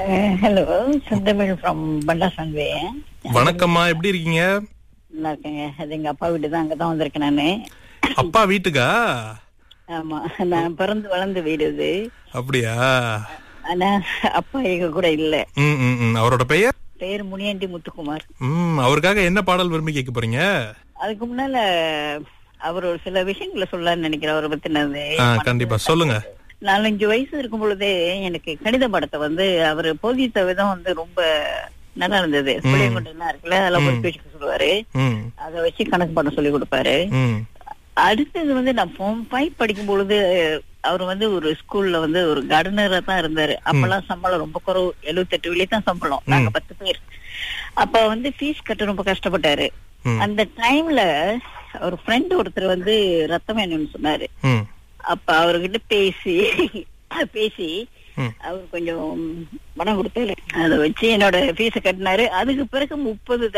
Hello செந்தமிழ் from பண்டாசன்வே வணக்கம்மா எப்படி இருக்கீங்க நல்லா இருக்கேங்க அது எங்க அப்பா வீடு தான் அங்கதான் வந்திருக்கேன் நானு அப்பா வீட்டுக்கா ஆமா நான் பிறந்து வளர்ந்த வீடு இது அப்படியா ஆனா அப்பா எங்க கூட இல்ல ம் ம், ம் அவரோட பெயர் பேர் முனியாண்டி முத்துக்குமார் ம் அவருக்காக என்ன பாடல் விரும்பி கேட்க போறீங்க அதுக்கு முன்னால அவர் ஒரு சில விஷயங்களை சொல்லலாம்னு நினைக்கிறேன் அவரை பத்தினது ஆ, கண்டிப்பா சொல்லுங்க நாலஞ்சு வயசு இருக்கும் பொழுதே எனக்கு கணித பாடத்தை வந்து அவர் போதித்த விதம் வந்து ரொம்ப நல்லா இருந்தது புளியங்குண்டெல்லாம் இருக்குல்ல அதெல்லாம் ஒரு பேச்சுக்கு சொல்லுவாரு ம் அதை வச்சு கணக்கு பாடம் சொல்லி கொடுப்பாரு ம் அடுத்தது வந்து நான் ஃபார்ம் ஃபைவ் படிக்கும் பொழுது அவர் வந்து ஒரு ஸ்கூல்ல வந்து ஒரு கார்டனரா தான் இருந்தாரு அப்பெல்லாம் சம்பளம் ரொம்ப குறைவு எழுபத்தெட்டு வெளியே தான் சம்பளம் நாங்க பத்து பேர் அப்ப வந்து ஃபீஸ் கட்ட ரொம்ப கஷ்டப்பட்டாரு ம். அந்த டைம்ல ஒரு ஃப்ரெண்ட் ஒருத்தர் வந்து ரத்தம் வேணும்னு சொன்னாரு ம் அப்ப அவர்கிட்ட பேசி பேசி ம். அவர் கொஞ்சம் பணம் கொடுத்தாரு அதை வச்சு என்னோட ஃபீஸ கட்டினாரு அதுக்கு பிறகு முப்பது